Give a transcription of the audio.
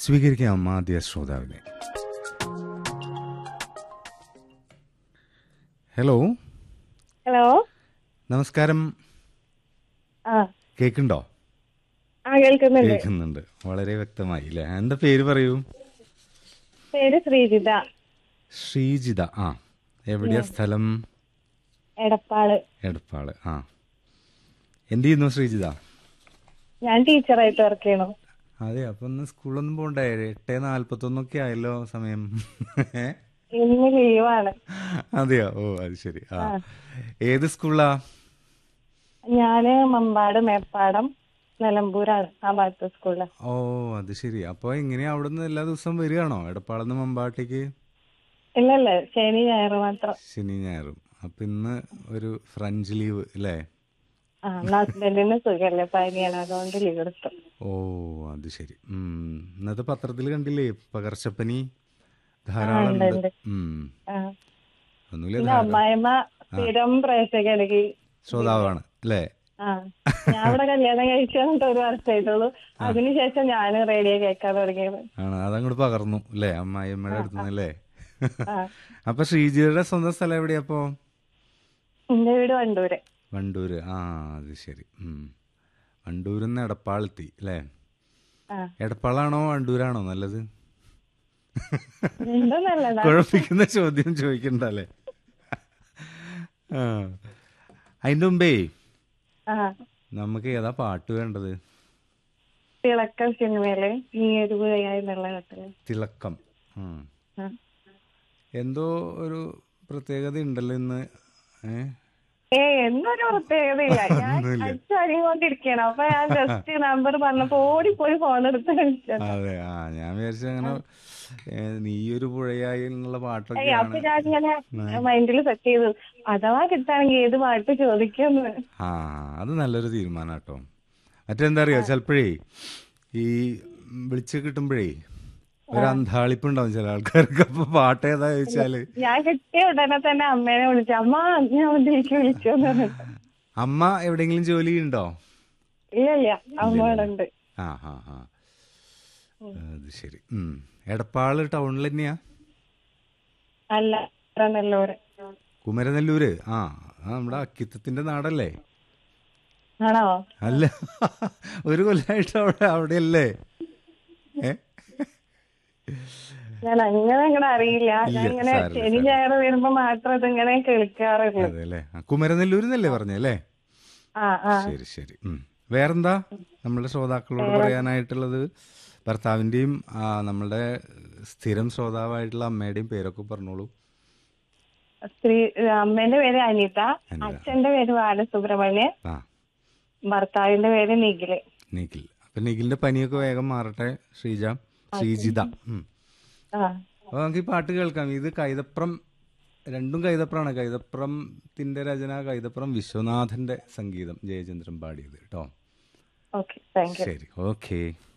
സ്വീകരിക്കാം ആദ്യ ശ്രോതാവിനെ hello hello നമസ്കാരം ആ കേക്കുണ്ടോ ആ കേൾക്കുന്നുണ്ട് കേൾക്കുന്നുണ്ട് വളരെ വ്യക്തമായി അല്ലേ എന്താ പേര് പറയൂ പേര് ശ്രീജിത ശ്രീജിത ആ എവിടെയാ സ്ഥലം എടപ്പാള് എടപ്പാള് ആ എന്ത് ചെയ്യുന്നു ശ്രീജിത ഞാൻ ടീച്ചറായിട്ട് വർക്ക് ചെയ്യണു അതെ അപ്പൊ ഒന്ന് സ്കൂളൊന്നും പോണ്ടേ എട്ട് നാല്പത്തൊന്നൊക്കെ ആയല്ലോ സമയം ഏ? ഇന്ന് ലീവാണ് അതെയോ ഓ അത് ശരി ആ ഏത് സ്കൂളിലാ ഞാന് മമ്പാട് മേപ്പാടം നിലമ്പൂരാണ് ആ ഭാഗത്തെ സ്കൂളില് ഓ അത് ശരി അപ്പൊ എങ്ങനെയാ അവിടുന്ന് എല്ലാ ദിവസവും വരികയാണോ എടപ്പാളന്ന് മമ്പാട്ടേക്ക് ഇല്ലല്ല ശനി ഞായർ മാത്രം ശനി ഞായറും അപ്പൊ ഇന്ന് ഒരു ഫ്രഞ്ച് ലീവ് അല്ലേ ആ എന്നാ ഹസ്ബൻഡിന് സുഖല്ലേ പനിയാണ് അതുകൊണ്ട് ലീവ് എടുത്തു ഓ അത് ശരി ഉം ഇന്നത്തെ പത്രത്തിൽ കണ്ടില്ലേ പകർച്ചപ്പനി ധാരാളം ഉണ്ട്, ഉണ്ട് ഉണ്ട്. ഉം ആ ഒന്നുമില്ല പിന്നെ ധാരാളം അമ്മായിമ്മ സ്ഥിരം പ്രേക്ഷകർക്ക് ശ്രോതാവാണ് അല്ലേ ആ ഞാൻ ഇവിടെ കല്യാണം കഴിച്ചു വന്നിട്ട് ഒരു വർഷമായിട്ടുള്ളൂ അതിനുശേഷം ഞാൻ റേഡിയോ കേൾക്കാൻ തുടങ്ങിയത് ആണ് അതങ്ങോട്ട് പകർന്നു അല്ലേ അമ്മായിയമ്മയുടെ അടുത്ത് നിന്നല്ലേ ആ അപ്പൊ ശ്രീജിയുടെ സ്വന്തം സ്ഥലം എവിടെയാ അപ്പോ എന്റെ വീട് വണ്ടൂര് വണ്ടൂര് ആ അത് ശരി ഉം വണ്ടൂരിൽ നിന്ന് എടപ്പാളെത്തി അല്ലേ ആ എടപ്പാളാണോ വണ്ടൂരാണോ നല്ലത് രണ്ടും നല്ലതാ കുഴപ്പിക്കുന്ന ചോദ്യം ചോദിക്കണ്ടല്ലേ ആ അതിന്റെ മുമ്പേ ആ നമുക്ക് ഏതാ പാട്ട് വേണ്ടത് തിളക്കം സിനിമയില് നീ ഒരു പുഴയായി എന്നുള്ള കേട്ടത് തിളക്കം ഉം. ആ. എന്തോ ഒരു പ്രത്യേകത ഉണ്ടല്ലോ ഇന്ന് ഏ ഏ എന്നൊരു പ്രത്യേകതയില്ല ഞാൻ ഒന്നുമില്ല. അടിച്ചറികൊണ്ടിരിക്കണം അപ്പൊ ഞാൻ ജസ്റ്റ് നമ്പർ പറഞ്ഞപ്പോ ഓടിപ്പോയി ഫോൺ എടുത്ത് വിളിച്ചത് അതെ ആ ഞാൻ വിചാരിച്ചു അങ്ങനെ ഏ, നീയൊരു പുഴയായി എന്നുള്ള ഏയ് അപ്പൊ പാട്ടൊക്കെയാണ് ഞാൻ ഇങ്ങനെ മൈൻഡിൽ സെറ്റ് ചെയ്തു അഥവാ കിട്ടാണെങ്കിൽ ഏത് പാട്ട് ചോദിക്കുമെന്ന് ആ അത് നല്ലൊരു തീരുമാനം കേട്ടോ മറ്റെന്താ അറിയോ ചിലപ്പോഴേ ഈ വിളിച്ച് കിട്ടുമ്പോഴേ ഒരു അന്താളിപ്പ് ഉണ്ടാവും ചില ആൾക്കാർക്ക് അപ്പൊ പാട്ട് ഏതാ ചോദിച്ചാല് ഞാൻ കിട്ടിയ ഉടനെ തന്നെ അമ്മേനെ വിളിച്ചു അമ്മ ഞാൻ ഉദ്ദേശിച്ച് വിളിച്ചു എന്ന് പറഞ്ഞിട്ട് അമ്മ എവിടെയെങ്കിലും ജോലി ഉണ്ടോ ഇല്ല ഇല്ല അമ്മ ഇവിടെ ഉണ്ട് ആ ആ ആ അത് ശരി ഉം എടപ്പാള് ടൗണിൽ തന്നെയാ അല്ല ഇവിടെ നെല്ലൂര് കുമരനെല്ലൂര് ആ ആ നമ്മുടെ അക്കിത്തത്തിന്റെ നാടല്ലേ ആണോ അല്ല ഒരു കൊല്ലമായിട്ട് അവിടെ അവിടെയല്ലേ ഏ ഞാൻ അങ്ങനെ അങ്ങനെ അറിയില്ല ഞാൻ ഇല്ല, ഇങ്ങനെ സാരമില്ല, ശനി ഞായർ വരുമ്പോ മാത്രം ഇതിങ്ങനെ കേൾക്കാറുള്ളൂ അതെ അല്ലേ ആ, കുമരനെല്ലൂരിന്നല്ലേ പറഞ്ഞല്ലേ ആ ആ ശരി ശരി ഉം. വേറെന്താ നമ്മളുടെ ശ്രോതാക്കളോട് പറയാനായിട്ടുള്ളത് ഭർത്താവിന്റെയും ആ, നമ്മളുടെ സ്ഥിരം ശ്രോതാവായിട്ടുള്ള അമ്മയുടെയും പേരൊക്കെ പറഞ്ഞോളൂ സ്ത്രീ അമ്മേന്റെ പേര് അനിത അനിത. അച്ഛന്റെ പേര് ബാലസുബ്രഹ്മണ്യൻ ആ ഭർത്താവിന്റെ പേര് നിഖില് നിഖിൽ അപ്പൊ നിഖിലിന്റെ പനിയൊക്കെ വേഗം മാറട്ടെ ശ്രീജ ശ്രീജിത ഉം. ആ അപ്പൊ നമുക്ക് ഈ പാട്ട് കേൾക്കാം ഇത് കൈതപ്രം രണ്ടും കൈതപ്രമാണ് കൈതപ്രത്തിന്റെ രചന കൈതപ്രം വിശ്വനാഥന്റെ സംഗീതം ജയചന്ദ്രൻ പാടിയത് കേട്ടോ ഓക്കെ താങ്ക് യു ശരി ഓക്കേ